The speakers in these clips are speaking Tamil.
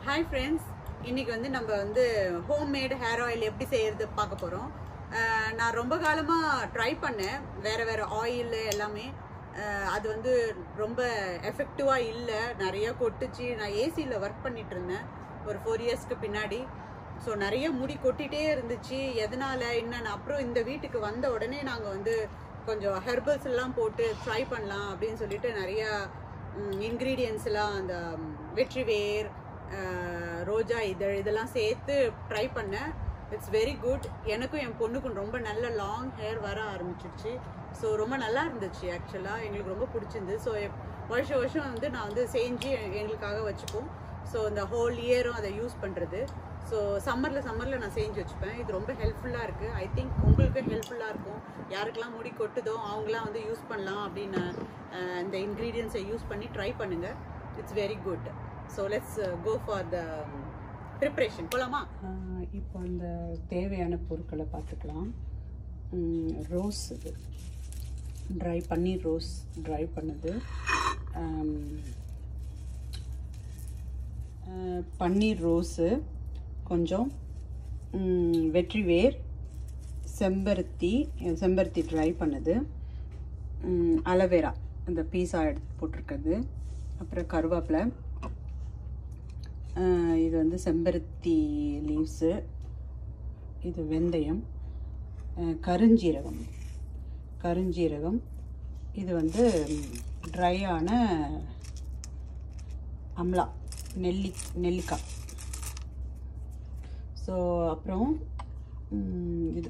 ஹாய் ஃப்ரெண்ட்ஸ் இன்னைக்கு வந்து நம்ம வந்து ஹோம்மேட் ஹேர் ஆயில் எப்படி செய்யறது பார்க்க போகிறோம் நான் ரொம்ப காலமாக ட்ரை பண்ணேன் வேறு வேறு ஆயில் எல்லாமே அஹ், அது வந்து ரொம்ப எஃபெக்டிவாக இல்லை நிறைய கொட்டுச்சு நான் ஏசியில் ஒர்க் பண்ணிட்டு இருந்தேன் ஒரு ஃபோர் இயர்ஸ்க்கு பின்னாடி ஸோ நிறைய முடி கொட்டிகிட்டே இருந்துச்சு எதனால என்னன்னு அப்புறம் இந்த வீட்டுக்கு வந்த உடனே நாங்கள் வந்து கொஞ்சம் ஹெர்பல்ஸ் எல்லாம் போட்டு ட்ரை பண்ணலாம் அப்படின்னு சொல்லிட்டு நிறைய இன்க்ரீடியன்ஸ் எல்லாம் அந்த ம், வெற்றிவேர் அஹ், ரோஜா இதழ் இதெல்லாம் சேர்த்து ட்ரை பண்ணேன் இட்ஸ் வெரி குட் எனக்கும் என் பொண்ணுக்கும் ரொம்ப நல்ல லாங் ஹேர் வர ஆரம்பிச்சிருச்சு ஸோ ரொம்ப நல்லா இருந்துச்சு ஆக்சுவலாக எங்களுக்கு ரொம்ப பிடிச்சிருந்து ஸோ வருஷம் வருஷம் வந்து நான் வந்து செஞ்சு எங்களுக்காக வச்சுப்போம் ஸோ இந்த ஹோல் இயரும் அதை யூஸ் பண்ணுறது ஸோ சம்மரில் சம்மரில் நான் செஞ்சு வச்சுப்பேன் இது ரொம்ப ஹெல்ப்ஃபுல்லாக இருக்குது ஐ திங்க் உங்களுக்கு ஹெல்ப்ஃபுல்லாக இருக்கும் யாருக்கெல்லாம் முடி கொட்டுதோ அவங்களாம் வந்து யூஸ் பண்ணலாம் அப்படின்னு அஹ், இந்த இன்க்ரீடியன்ஸை யூஸ் பண்ணி ட்ரை பண்ணுங்கள் it's very good so let's go for the preparation போலாமா ஆஹ் இப்போ அந்த தேவையான பொருட்களை பார்த்துக்கலாம் ரோஸ் இது ட்ரை பன்னீர் ரோஸ் ட்ரை பண்ணது ஆம், ஆஹ் பன்னீர் ரோஸு கொஞ்சம் ம், வெற்றிவேர் செம்பருத்தி செம்பருத்தி ட்ரை பண்ணது ம், அலோவேரா அந்த பீஸா எடுத்து போட்டிருக்கிறது அப்புறம் கருவேப்பிலை ஆஹ் இது வந்து செம்பருத்தி லீவ்ஸு இது வெந்தயம் ஆஹ் கருஞ்சீரகம் கருஞ்சீரகம் இது வந்து ட்ரையான அம்லா நெல்லி நெல்லிக்காய் ஸோ அப்புறம் ம், இது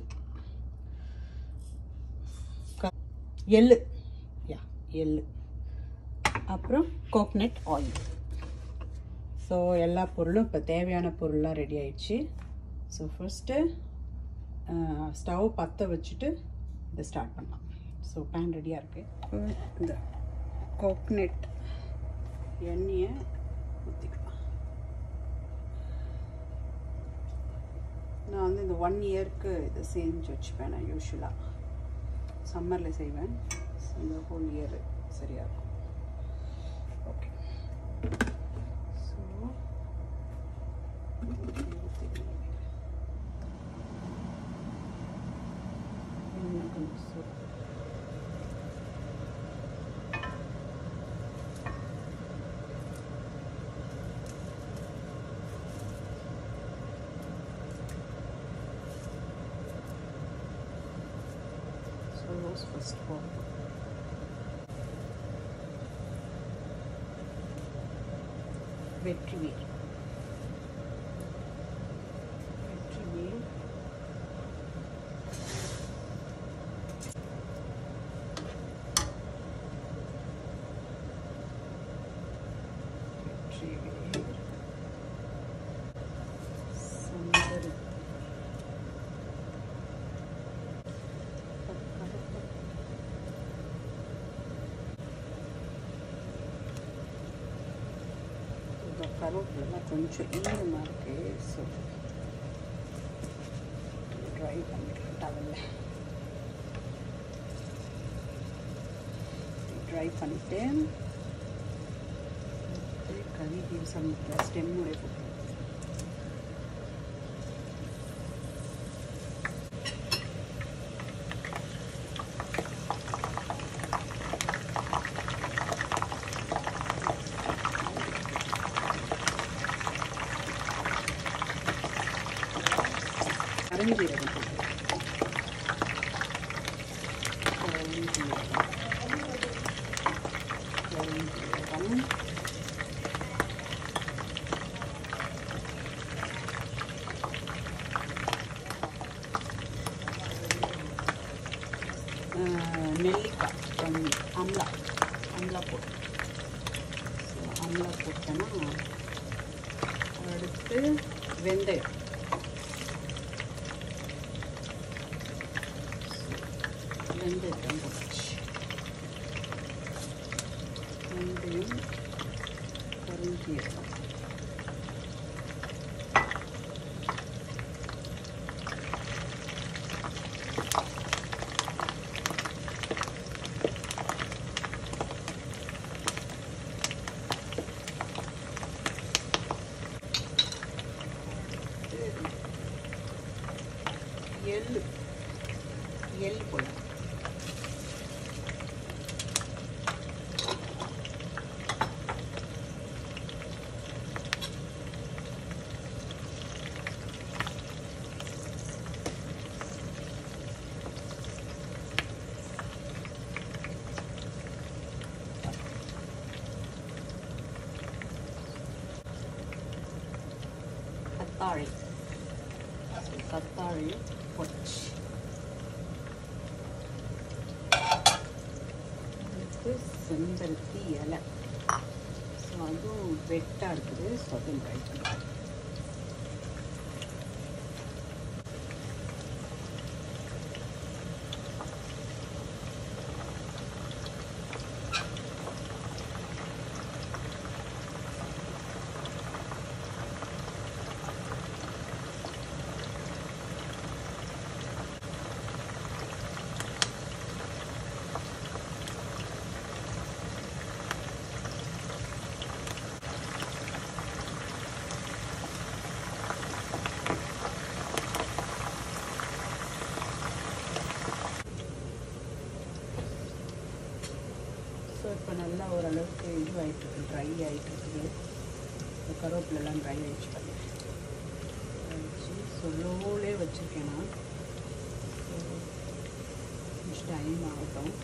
க- எள்ளு யா எள்ளு அப்புறம் கோக்னட் ஆயில் ஸோ எல்லா பொருளும் இப்போ தேவையான பொருள்லாம் ரெடி ஆயிடுச்சு ஸோ ஃபஸ்ட்டு ஸ்டவ் பற்ற வச்சுட்டு இதை ஸ்டார்ட் பண்ணலாம் ஸோ பேன் ரெடியாக இருக்குது இந்த கோக்னட் எண்ணெயை ஊற்றிக்கலாம் நான் வந்து இந்த ஒன் இயர்க்கு இதை செஞ்சு வச்சுப்பேன் நான் யூஸ்வலாக சம்மரில் செய்வேன் இந்த ஹோல் இயர் சரியாக இருக்கும் ஓகே ஸோ இன்னும் கொஞ்சம் சூடு ஸோ ரோஸ் ஃபஸ்ட் போடுறோம் வெற்றிவேல் வெற்றிவேல் வெற்றிவேல் செம்பருத்தி இந்த கருவேப்பிலாம் கொஞ்சம் ஈரமாக இருக்குது ஸோ ட்ரை பண்ணிக்கலாம் டவலில் ட்ரை பண்ணிவிட்டு கறி சமைக்கிற ஸ்டெம்முடைய போட்டு கரஞ்சீரகம் கரஞ்சீரகம் கரஞ்சீரகம் ஆஹ் நெல்லிக்காய் கொஞ்சம் அம்லா அம்லா போட்டு So, அம்லா போட்டேன்னா அடுத்து வெந்தயம் வெந்தயத்தை போட்டுச்சு வெந்தயம் கருஞ்சீரகம் எள்ளு எள்ளு போடலாம் கத்தாழை கத்தாழை பொச்சு இதுக்கு செம்பருத்தி இலை ஸோ அதுவும் வெட்டாக இருக்குது ஸோ அதுவும் ட்ரை பண்ணுறேன் ஸோ இப்போ நல்லா ஓரளவுக்கு இது ஆகிட்டு இருக்கு ட்ரை ஆகிட்டு இருக்குது இந்த கருவேப்பிலெல்லாம் ட்ரை ஆகிடுச்சு பாருங்க ஆயிடுச்சு ஸோ லோலே வச்சுருக்கேன் நான் ஸோ கொஞ்சம் டைம் ஆகட்டும்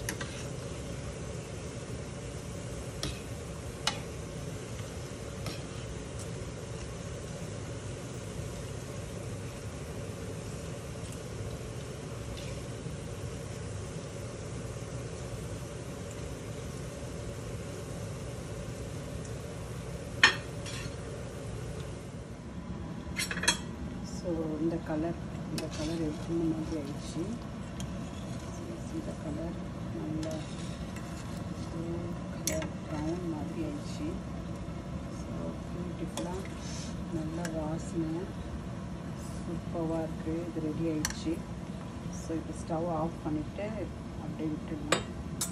ஸோ இந்த கலர் இந்த கலர் எடுத்துன மாதிரி ஆயிடுச்சு இந்த கலர் நல்லா கலர் ப்ரௌன் மாதிரி ஆயிடுச்சு ஸோ பியூட்டிஃபுல்லாக நல்லா வாசனை சூப்பராக இருக்குது இது ரெடி ஆயிடுச்சு ஸோ இப்போ ஸ்டவ் ஆஃப் பண்ணிவிட்டு அப்படியே விட்டுடணும்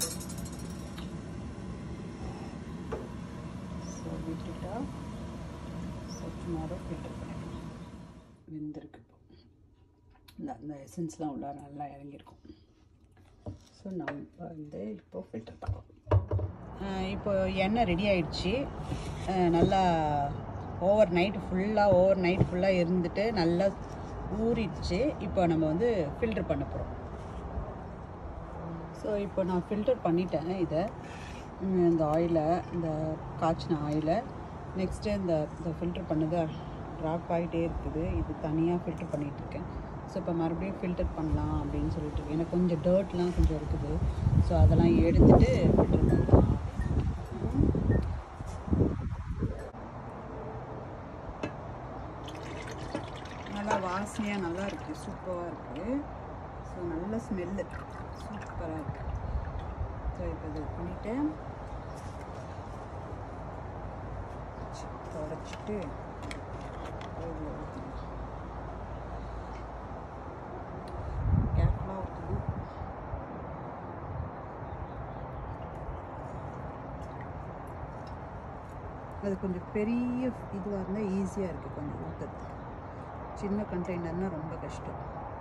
ஸோ விட்டுட்டா ஸோ டுமாரோ ஃபில்டர் பண்ணிடணும் வெந்திருக்கு இப்போ இந்த அந்த எசன்ஸ்லாம் உள்ள நல்லா இறங்கியிருக்கும் ஸோ நம்ம வந்து இப்போ ஃபில்டர் பண்ணலாம் இப்போ எண்ணெய் ரெடி ஆயிடுச்சு அஹ் நல்லா ஓவர் நைட் ஃபுல்லாக ஓவர் நைட் ஃபுல்லாக இருந்துட்டு நல்லா ஊறிடுச்சு இப்போ நம்ம வந்து ஃபில்டர் பண்ண போகிறோம் ஸோ இப்போ நான் ஃபில்டர் பண்ணிட்டேன் இதை உம், இந்த ஆயிலை இந்த காய்ச்சின ஆயிலை நெக்ஸ்ட்டு இந்த இந்த ஃபில்டர் பண்ணது ட்ராப் ஆகிட்டே இருக்குது இது தனியாக ஃபில்டர் பண்ணிகிட்ருக்கேன் ஸோ இப்போ மறுபடியும் ஃபில்டர் பண்ணலாம் அப்படின்னு சொல்லிட்டு இருக்கேன். எனக்கு கொஞ்சம் டர்ட்லாம் கொஞ்சம் இருக்குது ஸோ அதெல்லாம் எடுத்துட்டு ஃபில்டர் பண்ணலாம் நல்லா வாசனையாக நல்லா இருக்குது சூப்பராக இருக்குது ஸோ நல்ல ஸ்மெல்லு சூப்பராக இருக்குது ஸோ இப்போ இது பண்ணிவிட்டு தொடச்சிட்டு இதில் ஊற்றணும் கேர்ஃபுல்லாக ஊற்றணும் அது கொஞ்சம் பெரிய இதுவாக இருந்தால் ஈஸியாக இருக்குது கொஞ்சம் ஊற்றுறதுக்கு சின்ன கண்டெய்னர்னால் ரொம்ப கஷ்டம்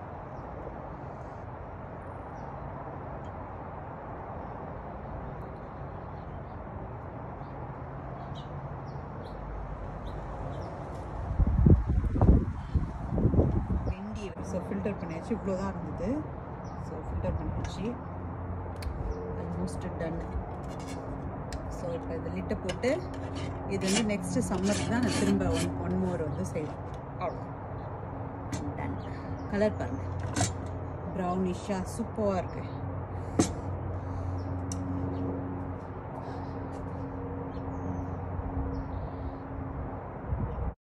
வெந்தி ஸோ ஃபில்டர் பண்ணியாச்சு இவ்வளோ தான் இருந்தது ஸோ ஃபில்டர் பண்ணியாச்சு ஆல்மோஸ்ட் டன் ஸோ இப்போ இந்த லிட்டை போட்டு இது வந்து நெக்ஸ்ட்டு சம்மருக்கு தான் நான் திரும்ப ஒன் ஒன் மோர் வந்து செய்வேன் அவ்வளோ டன் கலர் பாருங்கள் ப்ரௌனிஷாக சூப்பராக இருக்குது